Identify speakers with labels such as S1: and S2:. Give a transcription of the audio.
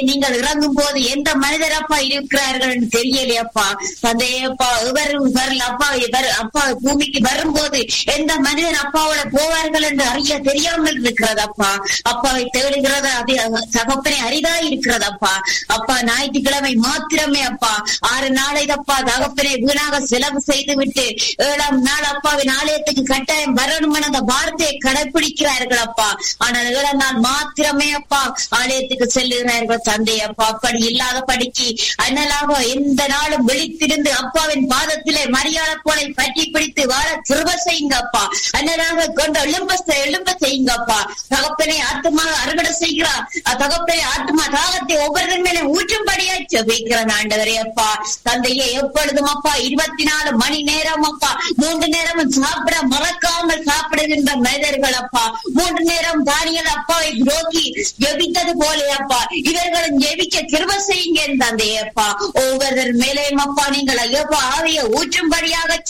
S1: நீங்கள் இறங்கும் போது எந்த மனிதர் அப்பா இருக்கிறார்கள் என்று தெரியலையப்பா தந்தையப்பா இவர் வரல அப்பா இவர் அப்பா பூமிக்கு வரும்போது எந்த மனிதன் அப்பாவோட போவார்கள் என்று அறிய தெரியாமல் இருக்கிறதப்பா அப்பாவை தேடுகிறது அது தகப்பனை அரிதா இருக்கிறதப்பா அப்பா ஞாயிற்றுக்கிழமை மாத்திரமே அப்பா ஆறு நாளை அப்பா தகப்பனை வீணாக செலவு செய்து விட்டு ஏழாம் நாள் அப்பாவின் ஆலயத்துக்கு கட்டாயம் வரணும் என அந்த வார்த்தையை கடைபிடிக்கிறார்கள் அப்பா ஆனால் ஏழாம் நாள் மாத்திரமே அப்பா ஆலயத்துக்கு செல்லுகிறார்கள் தந்தை அப்பா அப்படி இல்லாத படிக்கு அண்ணலாக எந்த நாளும் விழித்திருந்து அப்பாவின் பாதத்திலே மரியாதை போலை பற்றி பிடித்து வாழ கிருப செய்யுங்க அப்பா அண்ணலாக கொண்ட எழும்ப எழும்ப செய்யுங்க அப்பா தகப்பனை ஆத்மா அறுவடை செய்கிறார் தகப்பனை ஆத்மா தாகத்தை ஒவ்வொரு மேலே ஊற்றும்படியா ஜெபிக்கிறேன் ஆண்டவரே அப்பா தந்தையே எப்பொழுதும் அப்பா இருபத்தி நாலு மணி நேரம் அப்பா மூன்று நேரம் சாப்பிட மறக்காமல் சாப்பிடுகின்ற மனிதர்கள் அப்பா மூன்று நேரம் தானியல் அப்பாவை நோக்கி ஜெபித்தது போல அப்பா இவர்களும் ஜெபிக்க கிருப செய்யுங்க தந்தையே அப்பா ஒவ்வொருவர் மேலேயும் அப்பா நீங்கள் ஐயப்பா ஆவிய ஊற்றும்படியாக